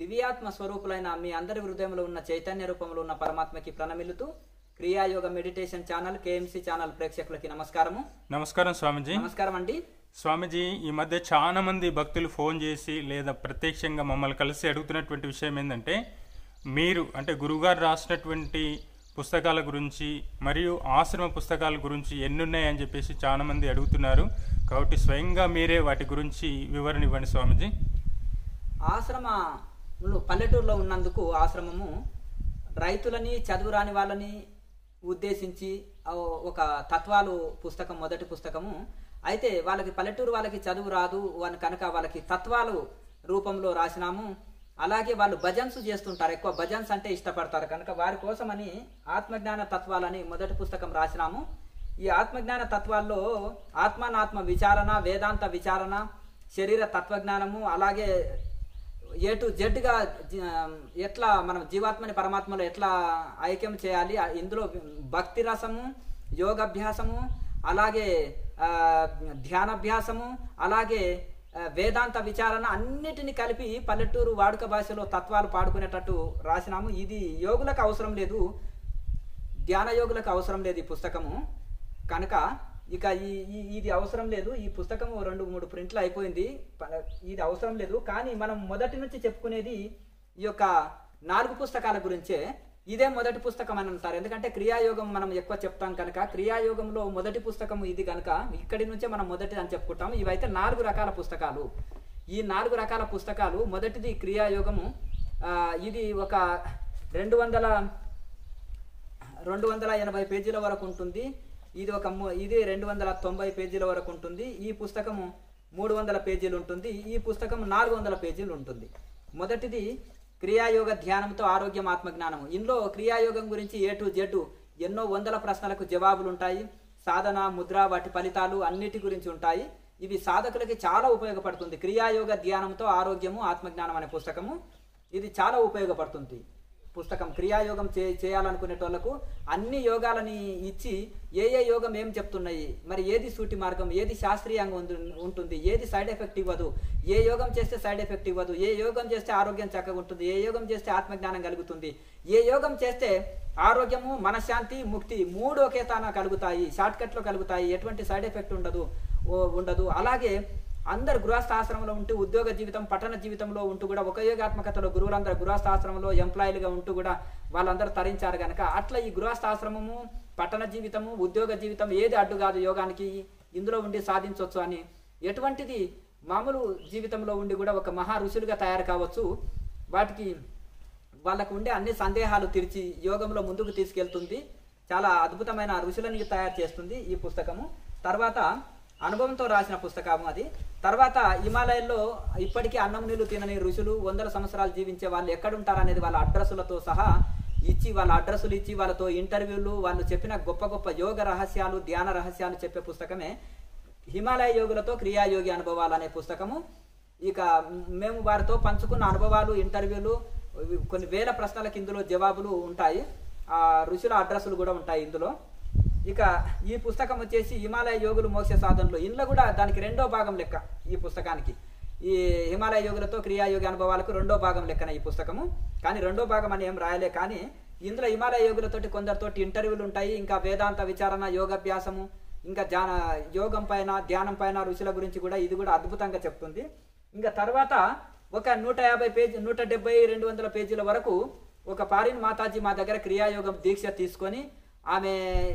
దివ్యాత్మ స్వరూపులైన మీ అందరి హృదయంలో ఉన్న చైతన్య రూపంలో ఉన్న పరమాత్మకి ప్రణమిలుతూ Kriya Yoga meditation channel KMC channel ప్రేక్షకులకి నమస్కారము నమస్కారం స్వామీజీ నమస్కారం అండి స్వామీజీ ఈ మధ్య చాలా మంది భక్తులు ఫోన్ చేసి లేదా ప్రత్యక్షంగా మమ్మల్ని కలిసి అడుగుతున్నటువంటి విషయం ఏంటంటే మీరు అంటే గురుగారు రాసినటువంటి పుస్తకాల గురించి మరియు ఆశ్రమ పుస్తకాల గురించి ఎన్ని ఉన్నాయని చెప్పేసి చాలా మంది అడుగుతున్నారు కాబట్టి స్వయంగా మీరే వాటి గురించి వివరణ ఇవ్వండి స్వామీజీ ఆశ్రమంలో పల్లెటూరులో ఉన్నందుకు ఆశ్రమము రైతులని చదువు రాని వాళ్ళని ఉద్దేశించి ఆ ఒక తత్వాలు పుస్తకం మొదటి పుస్తకము అయితే వాళ్ళకి పల్లెటూరు వాళ్ళకి చదువు రాదు అని కనుక వాళ్ళకి తత్వాలు రూపంలో రాసినాము అలాగే వాళ్ళు భజన్స్ చేస్తుంటారు ఎక్కువ భజన్స్ అంటే ఇష్టపడతారు కనుక వారి కోసమని ఆత్మజ్ఞాన తత్వాలని మొదటి పుస్తకం రాసినాము ఈ ఆత్మజ్ఞాన తత్వాల్లో ఆత్మానాత్మ విచారణ వేదాంత విచారణ శరీర తత్వజ్ఞానము అలాగే ఏ టు జెడ్గా ఎట్లా మనం జీవాత్మని పరమాత్మలో ఎట్లా ఐక్యం చేయాలి ఆ ఇందులో భక్తి రసము యోగాభ్యాసము అలాగే ఆ, ధ్యానాభ్యాసము అలాగే ఆ, వేదాంత విచారణ అన్నిటిని కలిపి పల్లెటూరు వాడుక భాషలో తత్వాలు పాడుకునేటట్టు రాసినాము ఇది యోగులకు అవసరం లేదు ధ్యాన యోగులకు అవసరం లేదు ఈ పుస్తకము కనుక ఇక ఈ ఈ- ఇది అవసరం లేదు ఈ పుస్తకము రెండు మూడు ప్రింట్లు అయిపోయింది ప- ఇది అవసరం లేదు కానీ మనం మొదటి నుంచి చెప్పుకునేది ఈ యొక్క నాలుగు పుస్తకాల గురించే ఇదే మొదటి పుస్తకం అని అంటారు ఎందుకంటే క్రియాయోగం మనం ఎక్కువ చెప్తాం కనుక క్రియాయోగంలో మొదటి పుస్తకం ఇది కనుక ఇక్కడి నుంచే మనం మొదటి అని చెప్పుకుంటాం ఇవైతే నాలుగు రకాల పుస్తకాలు ఈ నాలుగు రకాల పుస్తకాలు మొదటిది క్రియాయోగము ఆ, ఇది ఒక రెండు వందల రెండు వందల ఎనభై పేజీల వరకు ఉంటుంది ఇది ఒక ము- ఇది రెండు వందల తొంభై పేజీల వరకు ఉంటుంది ఈ పుస్తకము మూడు వందల పేజీలు ఉంటుంది ఈ పుస్తకం నాలుగు వందల పేజీలు ఉంటుంది మొదటిది క్రియాయోగ ధ్యానంతో ఆరోగ్యం ఆత్మజ్ఞానము ఇందులో క్రియాయోగం గురించి ఏ టు జెడ్ ఎన్నో వందల ప్రశ్నలకు జవాబులు ఉంటాయి సాధన ముద్ర వాటి ఫలితాలు అన్నిటి గురించి ఉంటాయి ఇవి సాధకులకి చాలా ఉపయోగపడుతుంది క్రియాయోగ ధ్యానంతో ఆరోగ్యము ఆత్మజ్ఞానం అనే పుస్తకము ఇది చాలా ఉపయోగపడుతుంది పుస్తకం క్రియాయోగం చే చేయాలనుకునేటోళ్లకు అన్ని యోగాలని ఇచ్చి ఏ ఏ యోగం ఏం చెప్తున్నాయి మరి ఏది సూటి మార్గం ఏది శాస్త్రీయంగా ఉంటు- ఉంటుంది ఏది సైడ్ ఎఫెక్ట్ ఇవ్వదు ఏ యోగం చేస్తే సైడ్ ఎఫెక్ట్ ఇవ్వదు ఏ యోగం చేస్తే ఆరోగ్యం చక్కగా ఉంటుంది ఏ యోగం చేస్తే ఆత్మజ్ఞానం కలుగుతుంది ఏ యోగం చేస్తే ఆరోగ్యము మనశ్శాంతి ముక్తి మూడు ఒకే తాన కలుగుతాయి షార్ట్ కట్లో కలుగుతాయి ఎటువంటి సైడ్ ఎఫెక్ట్ ఉండదు ఓ- ఉండదు అలాగే అందరు గృహస్థాశ్రమంలో ఉంటూ ఉద్యోగ జీవితం పట్టణ జీవితంలో ఉంటూ కూడా ఒక యోగాత్మకతలో గురువులందరూ గృహస్థాశ్రమంలో ఎంప్లాయీలుగా ఉంటూ కూడా వాళ్ళందరూ తరించారు కనుక అట్లా ఈ గృహస్థాశ్రమము పట్టణ జీవితము ఉద్యోగ జీవితం ఏది అడ్డు కాదు యోగానికి ఇందులో ఉండి సాధించవచ్చు అని ఎటువంటిది మామూలు జీవితంలో ఉండి కూడా ఒక మహా ఋషులుగా తయారు కావచ్చు వాటికి వాళ్ళకు ఉండే అన్ని సందేహాలు తీర్చి యోగంలో ముందుకు తీసుకెళ్తుంది చాలా అద్భుతమైన ఋషులని తయారు చేస్తుంది ఈ పుస్తకము తర్వాత అనుభవంతో రాసిన పుస్తకము అది తర్వాత హిమాలయాల్లో ఇప్పటికీ అన్నం నీళ్లు తినని ఋషులు వందల సంవత్సరాలు జీవించే వాళ్ళు ఎక్కడుంటారు అనేది వాళ్ళ అడ్రస్సులతో సహా ఇచ్చి వాళ్ళ అడ్రస్సులు ఇచ్చి వాళ్ళతో ఇంటర్వ్యూలు వాళ్ళు చెప్పిన గొప్ప గొప్ప యోగ రహస్యాలు ధ్యాన రహస్యాలు చెప్పే పుస్తకమే హిమాలయ యోగులతో క్రియాయోగి అనుభవాలు అనే పుస్తకము ఇక మేము వారితో పంచుకున్న అనుభవాలు ఇంటర్వ్యూలు ఇవి కొన్ని వేల ప్రశ్నలకు ఇందులో జవాబులు ఉంటాయి ఆ ఋషుల అడ్రస్సులు కూడా ఉంటాయి ఇందులో ఇక ఈ పుస్తకం వచ్చేసి హిమాలయ యోగులు మోక్ష సాధనలు ఇందులో కూడా దానికి రెండో భాగం లెక్క ఈ పుస్తకానికి ఈ హిమాలయ యోగులతో క్రియాయోగి అనుభవాలకు రెండో భాగం లెక్కన ఈ పుస్తకము కానీ రెండో భాగం అని ఏం రాయలే కానీ ఇందులో హిమాలయ యోగులతోటి కొందరితోటి ఇంటర్వ్యూలు ఉంటాయి ఇంకా వేదాంత విచారణ యోగాభ్యాసము ఇంకా ధ్యాన యోగం పైన ధ్యానం పైన ఋషుల గురించి కూడా ఇది కూడా అద్భుతంగా చెప్తుంది ఇంకా తర్వాత ఒక నూట యాభై పేజీ నూట డెబ్బై రెండు వందల పేజీల వరకు ఒక పారిన్ మాతాజీ మా దగ్గర క్రియాయోగం దీక్ష తీసుకొని ఆమె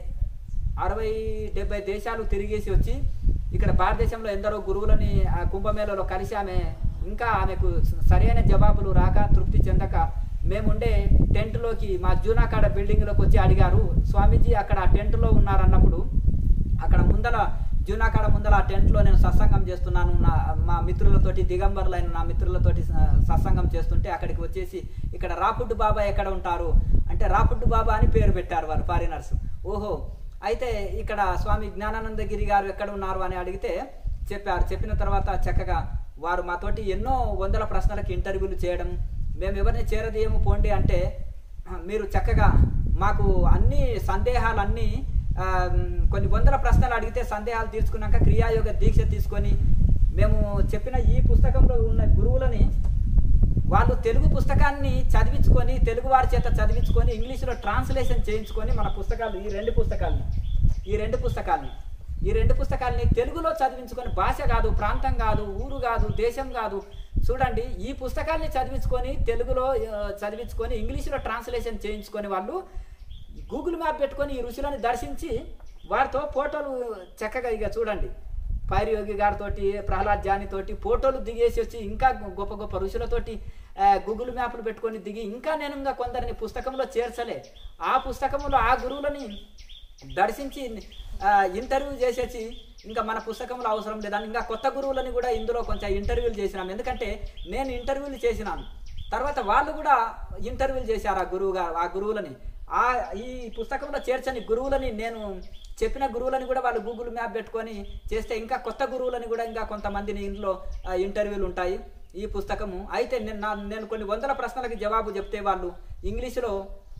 అరవై డెబ్బై దేశాలు తిరిగేసి వచ్చి ఇక్కడ భారతదేశంలో ఎందరో గురువులని ఆ కుంభమేళలో కలిసి ఆమె ఇంకా ఆమెకు సరైన జవాబులు రాక తృప్తి చెందక మేముండే టెంట్లోకి మా జూనాకాడ బిల్డింగ్లోకి వచ్చి అడిగారు స్వామీజీ అక్కడ ఆ టెంట్లో ఉన్నారన్నప్పుడు అక్కడ ముందల జూనాకాడ ముందల ఆ టెంట్లో నేను సత్సంగం చేస్తున్నాను నా మా మిత్రులతోటి దిగంబరులైన నా మిత్రులతోటి స- సత్సంగం చేస్తుంటే అక్కడికి వచ్చేసి ఇక్కడ రాపుడ్డు బాబా ఎక్కడ ఉంటారు అంటే రాపుడ్డు బాబా అని పేరు పెట్టారు వారు ఫారినర్స్ ఓహో అయితే ఇక్కడ స్వామి జ్ఞానానందగిరి గారు ఎక్కడ ఉన్నారు అని అడిగితే చెప్పారు చెప్పిన తర్వాత చక్కగా వారు మాతోటి ఎన్నో వందల ప్రశ్నలకు ఇంటర్వ్యూలు చేయడం మేము ఎవరిని చేరదీయము పోండి అంటే "ఆ, మీరు చక్కగా మాకు అన్ని సందేహాలన్నీ ఆ, కొన్ని వందల ప్రశ్నలు అడిగితే సందేహాలు తీర్చుకున్నాక క్రియాయోగ దీక్ష తీసుకొని మేము చెప్పిన ఈ పుస్తకంలో ఉన్న గురువులని వాళ్ళు తెలుగు పుస్తకాన్ని చదివించుకొని తెలుగు వారి చేత చదివించుకొని ఇంగ్లీష్లో ట్రాన్స్లేషన్ చేయించుకొని మన పుస్తకాలు ఈ రెండు పుస్తకాలని ఈ రెండు పుస్తకాలని ఈ రెండు పుస్తకాలని తెలుగులో చదివించుకొని భాష కాదు ప్రాంతం కాదు ఊరు కాదు దేశం కాదు చూడండి ఈ పుస్తకాల్ని చదివించుకొని తెలుగులో ఆ, చదివించుకొని ఇంగ్లీష్లో ట్రాన్స్లేషన్ చేయించుకొని వాళ్ళు గూగుల్ మ్యాప్ పెట్టుకొని ఈ ఋషులను దర్శించి వారితో ఫోటోలు చక్కగా ఇక చూడండి పైరయోగి గారితోటి ప్రహ్లాద్ జాని తోటి ఫోటోలు దిగేసి వచ్చి ఇంకా గొప్ప గొప్ప ఋషులతోటి ఆ, గూగుల్ మ్యాప్లు పెట్టుకొని దిగి ఇంకా నేను ఇంకా కొందరిని పుస్తకంలో చేర్చలే ఆ పుస్తకంలో ఆ గురువులని దర్శించి ఆ, ఇంటర్వ్యూ చేసేసి ఇంకా మన పుస్తకంలో అవసరం లేదని ఇంకా కొత్త గురువులని కూడా ఇందులో కొంచెం ఇంటర్వ్యూలు చేసినాం ఎందుకంటే నేను ఇంటర్వ్యూలు చేసినాను తర్వాత వాళ్ళు కూడా ఇంటర్వ్యూలు చేశారు ఆ గురువుగా ఆ గురువులని ఆ ఈ పుస్తకంలో చేర్చని గురువులని నేను చెప్పిన గురువులని కూడా వాళ్ళు గూగుల్ మ్యాప్ పెట్టుకొని చేస్తే ఇంకా కొత్త గురువులని కూడా ఇంకా కొంతమందిని ఇందులో ఆ, ఇంటర్వ్యూలు ఉంటాయి ఈ పుస్తకము అయితే నేను నా- నేను కొన్ని వందల ప్రశ్నలకి జవాబు చెప్తే వాళ్ళు ఇంగ్లీషులో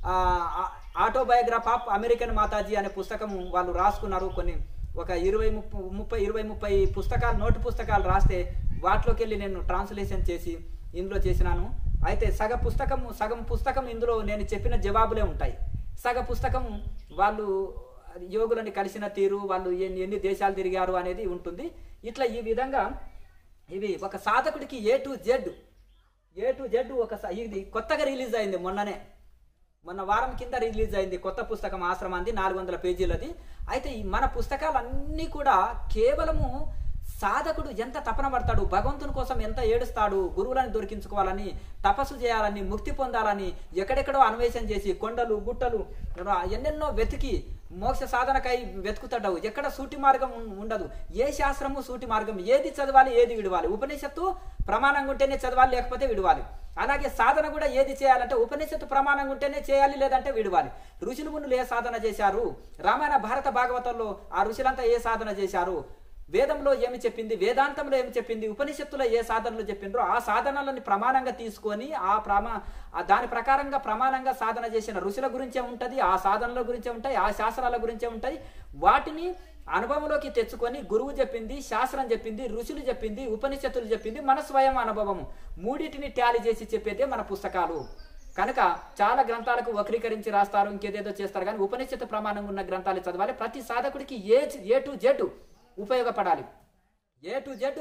ఆటోబయోగ్రాఫ్ ఆఫ్ అమెరికన్ మాతాజీ అనే పుస్తకము వాళ్ళు రాసుకున్నారు కొన్ని ఒక ఇరవై ముప్పై ముప్పై ఇరవై ముప్పై పుస్తకాలు నోటు పుస్తకాలు రాస్తే వాటిలోకి వెళ్ళి నేను ట్రాన్స్లేషన్ చేసి ఇందులో చేసినాను అయితే సగ పుస్తకము సగం పుస్తకం ఇందులో నేను చెప్పిన జవాబులే ఉంటాయి సగ పుస్తకం వాళ్ళు యోగులని కలిసిన తీరు వాళ్ళు ఎన్ని ఎన్ని దేశాలు తిరిగారు అనేది ఉంటుంది ఇట్లా ఈ విధంగా ఇవి ఒక సాధకుడికి A to Z A to Z ఒక స- ఇది కొత్తగా రిలీజ్ అయింది మొన్ననే మొన్న వారం కింద రిలీజ్ అయింది కొత్త పుస్తకం ఆశ్రమాంది నాలుగు వందల పేజీలది అయితే ఈ మన పుస్తకాలన్నీ కూడా కేవలము సాధకుడు ఎంత తపన పడతాడు భగవంతుని కోసం ఎంత ఏడుస్తాడు గురువులను దొరికించుకోవాలని తపస్సు చేయాలని ముక్తి పొందాలని ఎక్కడెక్కడో అన్వేషణ చేసి కొండలు గుట్టలు ఎన్నెన్నో వెతికి మోక్ష సాధనకై వెతుకుతాడు ఎక్కడ సూటి మార్గం ఉం- ఉండదు ఏ శాస్త్రము సూటి మార్గం ఏది చదవాలి ఏది విడవాలి ఉపనిషత్తు ప్రమాణంగా ఉంటేనే చదవాలి లేకపోతే విడవాలి అలాగే సాధన కూడా ఏది చేయాలంటే ఉపనిషత్తు ప్రమాణంగా ఉంటేనే చేయాలి లేదంటే విడవాలి ఋషులు మునులు ఏ సాధన చేశారు రామాయణ భారత భాగవతంలో ఆ ఋషులంతా ఏ సాధన చేశారు వేదంలో ఏమి చెప్పింది వేదాంతంలో ఏమి చెప్పింది ఉపనిషత్తులో ఏ సాధనలు చెప్పిండ్రో ఆ సాధనలని ప్రమాణంగా తీసుకొని ఆ ప్రమా ఆ దాని ప్రకారంగా ప్రమాణంగా సాధన చేసిన ఋషుల గురించే ఉంటుంది ఆ సాధనల గురించే ఉంటాయి ఆ శాస్త్రాల గురించే ఉంటాయి వాటిని అనుభవంలోకి తెచ్చుకొని గురువు చెప్పింది శాస్త్రం చెప్పింది ఋషులు చెప్పింది ఉపనిషత్తులు చెప్పింది మన స్వయం అనుభవము మూడింటిని ట్యాలీ చేసి చెప్పేదే మన పుస్తకాలు కనుక చాలా గ్రంథాలకు వక్రీకరించి రాస్తారు ఇంకేదేదో చేస్తారు కానీ ఉపనిషత్తు ప్రమాణంగా ఉన్న గ్రంథాలు చదవాలి ప్రతి సాధకుడికి ఏ ఏ టు జెడ్ ఉపయోగపడాలి ఏ టు జెడ్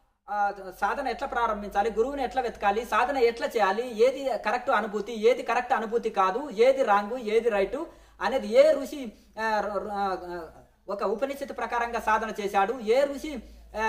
సాధన ఎట్లా ప్రారంభించాలి గురువుని ఎట్లా వెతకాలి సాధన ఎట్లా చేయాలి ఏది కరెక్ట్ అనుభూతి ఏది కరెక్ట్ అనుభూతి కాదు ఏది రాంగు ఏది రైటు అనేది ఏ ఋషి ఆ, ర- ర- ఆ, ఒక ఉపనిషత్తు ప్రకారంగా సాధన చేశాడు ఏ ఋషి ఆ,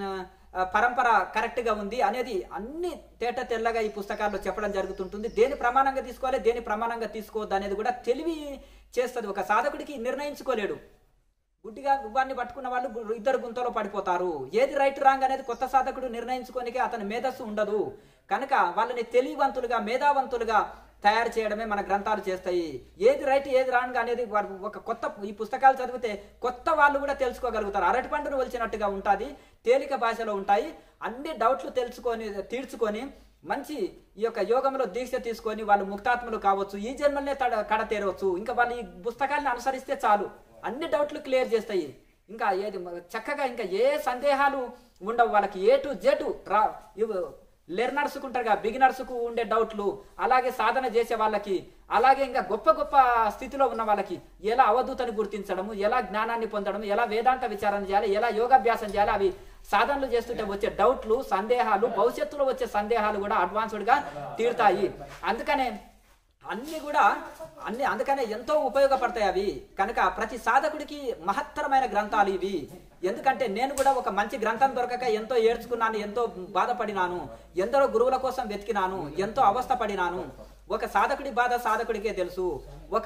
ఆ, పరంపర కరెక్ట్ గా ఉంది అనేది అన్ని తేట తెల్లగా ఈ పుస్తకాల్లో చెప్పడం జరుగుతుంటుంది దేని ప్రమాణంగా తీసుకోవాలి దేని ప్రమాణంగా తీసుకోవద్దు అనేది కూడా తెలివి చేస్తుంది ఒక సాధకుడికి నిర్ణయించుకోలేడు గుడ్డిగా గువ్వాన్ని పట్టుకున్న వాళ్ళు గు- ఇద్దరు గుంతలో పడిపోతారు ఏది రైట్ రాంగ్ అనేది కొత్త సాధకుడు నిర్ణయించుకోనికి అతని మేధస్సు ఉండదు కనుక వాళ్ళని తెలివివంతులుగా మేధావంతులుగా తయారు చేయడమే మన గ్రంథాలు చేస్తాయి ఏది రైట్ ఏది రాంగ్ అనేది వారు ఒక కొత్త ఈ పుస్తకాలు చదివితే కొత్త వాళ్ళు కూడా తెలుసుకోగలుగుతారు అరటి పండును ఒలిచినట్టుగా ఉంటుంది తేలిక భాషలో ఉంటాయి అన్ని డౌట్లు తెలుసుకొని తీర్చుకొని మంచి ఈ యొక్క యోగంలో దీక్ష తీసుకొని వాళ్ళు ముక్తాత్మలు కావచ్చు ఈ జన్మలనే తడ కడ తీరవచ్చు ఇంకా వాళ్ళు ఈ పుస్తకాలను అనుసరిస్తే చాలు అన్ని డౌట్లు క్లియర్ చేస్తాయి ఇంకా ఏది మ- చక్కగా ఇంకా ఏ సందేహాలు ఉండవు వాళ్ళకి ఏ టు జెడ్ రా ఇవ్ లెర్నర్స్కు ఉంటారుగా బిగినర్స్కు ఉండే డౌట్లు అలాగే సాధన చేసే వాళ్ళకి అలాగే ఇంకా గొప్ప గొప్ప స్థితిలో ఉన్న వాళ్ళకి ఎలా అవధూతని గుర్తించడము ఎలా జ్ఞానాన్ని పొందడం ఎలా వేదాంత విచారణ చేయాలి ఎలా యోగాభ్యాసం చేయాలి అవి సాధనలు చేస్తుంటే వచ్చే డౌట్లు సందేహాలు భవిష్యత్తులో వచ్చే సందేహాలు కూడా అడ్వాన్స్డ్గా తీరుతాయి అందుకనే అన్ని కూడా అన్ని అందుకనే ఎంతో ఉపయోగపడతాయి అవి కనుక ప్రతి సాధకుడికి మహత్తరమైన గ్రంథాలు ఇవి ఎందుకంటే నేను కూడా ఒక మంచి గ్రంథం దొరకక ఎంతో ఏడ్చుకున్నాను ఎంతో బాధపడినాను ఎందరో గురువుల కోసం వెతికినాను ఎంతో అవస్థపడినాను ఒక సాధకుడి బాధ సాధకుడికే తెలుసు ఒక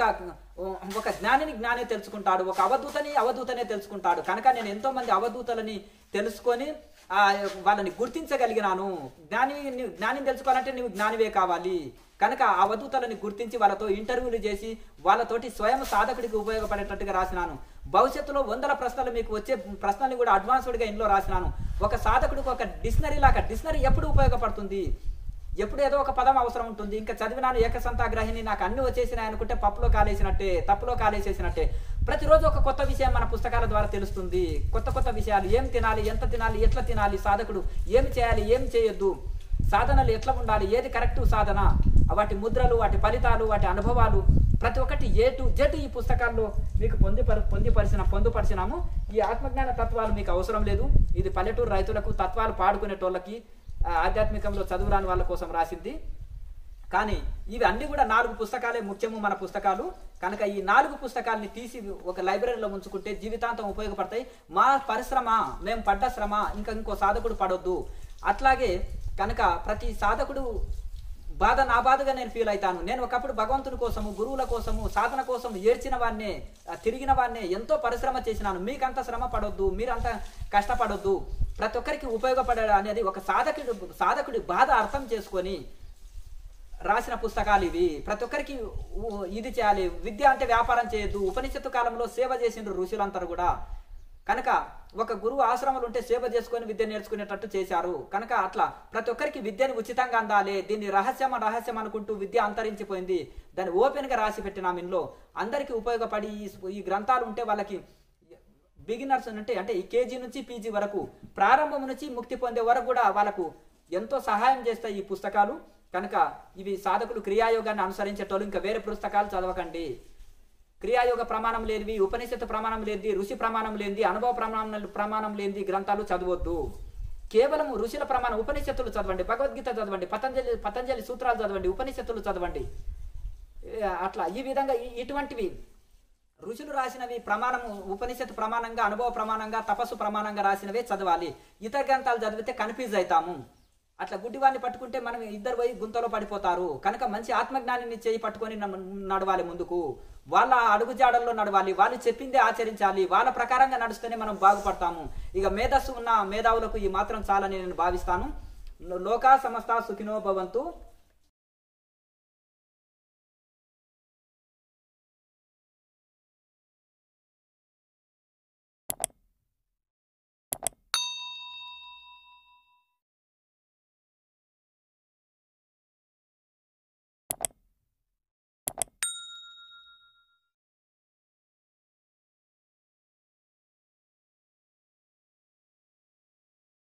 ఒక జ్ఞానిని జ్ఞాని తెలుసుకుంటాడు ఒక అవధూతని అవధూతనే తెలుసుకుంటాడు కనుక నేను ఎంతో మంది అవధూతలని తెలుసుకొని ఆ వాళ్ళని గుర్తించగలిగినాను జ్ఞాని జ్ఞానిని తెలుసుకోవాలంటే నువ్వు జ్ఞానివే కావాలి కనుక ఆ అవధూతలని గుర్తించి వాళ్ళతో ఇంటర్వ్యూలు చేసి వాళ్ళతోటి స్వయం సాధకుడికి ఉపయోగపడేటట్టుగా రాసినాను భవిష్యత్తులో వందల ప్రశ్నలు మీకు వచ్చే ప్రశ్నలు కూడా అడ్వాన్స్డ్గా ఇందులో రాసినాను ఒక సాధకుడికి ఒక డిక్షనరీ లాగా డిక్షనరీ ఎప్పుడు ఉపయోగపడుతుంది ఎప్పుడు ఏదో ఒక పదం అవసరం ఉంటుంది ఇంకా చదివినాను ఏకసంతాగ్రహిని నాకు అన్ని వచ్చేసినాయి అనుకుంటే పప్పులో కాలేసినట్టే తప్పులో కాలేసేసినట్టే ప్రతిరోజు ఒక కొత్త విషయం మన పుస్తకాల ద్వారా తెలుస్తుంది కొత్త కొత్త విషయాలు ఏం తినాలి ఎంత తినాలి ఎట్లా తినాలి సాధకుడు ఏం చేయాలి ఏం చేయొద్దు సాధనలు ఎట్లా ఉండాలి ఏది కరెక్ట్ సాధన వాటి ముద్రలు వాటి ఫలితాలు వాటి అనుభవాలు ప్రతి ఒక్కటి ఏ టు జెడ్ ఈ పుస్తకాల్లో మీకు పొందిపర పొందిపరిచిన పొందుపరిచినాము ఈ ఆత్మజ్ఞాన తత్వాలు మీకు అవసరం లేదు ఇది పల్లెటూరు రైతులకు తత్వాలు పాడుకునేటోళ్ళకి ఆ, ఆధ్యాత్మికంలో చదువురాని వాళ్ళ కోసం రాసింది కానీ ఇవి అన్ని కూడా నాలుగు పుస్తకాలే ముఖ్యము మన పుస్తకాలు కనుక ఈ నాలుగు పుస్తకాలని తీసి ఒక లైబ్రరీలో ఉంచుకుంటే జీవితాంతం ఉపయోగపడతాయి మా పరిశ్రమ మేము పడ్డ శ్రమ ఇంకా ఇంకో సాధకుడు పడొద్దు అట్లాగే కనుక ప్రతి సాధకుడు బాధ నా బాధగా నేను ఫీల్ అవుతాను నేను ఒకప్పుడు భగవంతుని కోసము గురువుల కోసము సాధన కోసం ఏడ్చిన వాడినే ఆ, తిరిగిన వాడినే ఎంతో పరిశ్రమ చేసినాను మీకంత శ్రమ పడొద్దు మీరంత కష్టపడొద్దు ప్రతి ఒక్కరికి ఉపయోగపడడం అనేది ఒక సాధకుడు సాధకుడి బాధ అర్థం చేసుకొని రాసిన పుస్తకాలు ఇవి ప్రతి ఒక్కరికి ఉ- ఇది చేయాలి విద్య అంటే వ్యాపారం చేయొద్దు ఉపనిషత్తు కాలంలో సేవ చేసిండ్రు ఋషులందరూ కూడా కనుక ఒక గురువు ఆశ్రమాలు ఉంటే సేవ చేసుకొని విద్య నేర్చుకునేటట్టు చేశారు కనుక అట్లా ప్రతి ఒక్కరికి విద్యని ఉచితంగా అందాలి దీన్ని రహస్యం రహస్యం అనుకుంటూ విద్య అంతరించిపోయింది దాన్ని ఓపెన్ గా రాసి పెట్టినాం ఇందులో అందరికీ ఉపయోగపడి ఈ- ఈ గ్రంథాలు ఉంటే వాళ్ళకి బిగినర్స్ అంటే అంటే ఈ కేజీ నుంచి పీజీ వరకు ప్రారంభం నుంచి ముక్తి పొందే వరకు కూడా వాళ్ళకు ఎంతో సహాయం చేస్తాయి ఈ పుస్తకాలు కనుక ఇవి సాధకులు క్రియాయోగాన్ని అనుసరించేటోళ్ళు ఇంకా వేరే పుస్తకాలు చదవకండి క్రియాయోగ ప్రమాణం లేనివి ఉపనిషత్తు ప్రమాణం లేనిది ఋషి ప్రమాణం లేనిది అనుభవ ప్రమాణం ప్రమాణం లేనిది గ్రంథాలు చదవద్దు కేవలం ఋషుల ప్రమాణం ఉపనిషత్తులు చదవండి భగవద్గీత చదవండి పతంజలి పతంజలి సూత్రాలు చదవండి ఉపనిషత్తులు చదవండి ఏ, అట్లా ఈ విధంగా ఈ- ఇటువంటివి ఋషులు రాసినవి ప్రమాణము ఉపనిషత్తు ప్రమాణంగా అనుభవ ప్రమాణంగా తపస్సు ప్రమాణంగా రాసినవే చదవాలి ఇతర గ్రంథాలు చదివితే కన్ఫ్యూజ్ అవుతాము అట్లా గుడ్డివాడిని పట్టుకుంటే మనం ఇద్దరు పోయి గుంతలో పడిపోతారు కనుక మంచి ఆత్మజ్ఞానిని చేయి పట్టుకొని నమ్- నడవాలి ముందుకు వాళ్ళ అడుగుజాడల్లో నడవాలి వాళ్ళు చెప్పిందే ఆచరించాలి వాళ్ళ ప్రకారంగా నడుస్తేనే మనం బాగుపడతాము ఇక మేధస్సు ఉన్న మేధావులకు ఈ మాత్రం చాలని నేను భావిస్తాను లోకా సమస్త సుఖినో భవంతు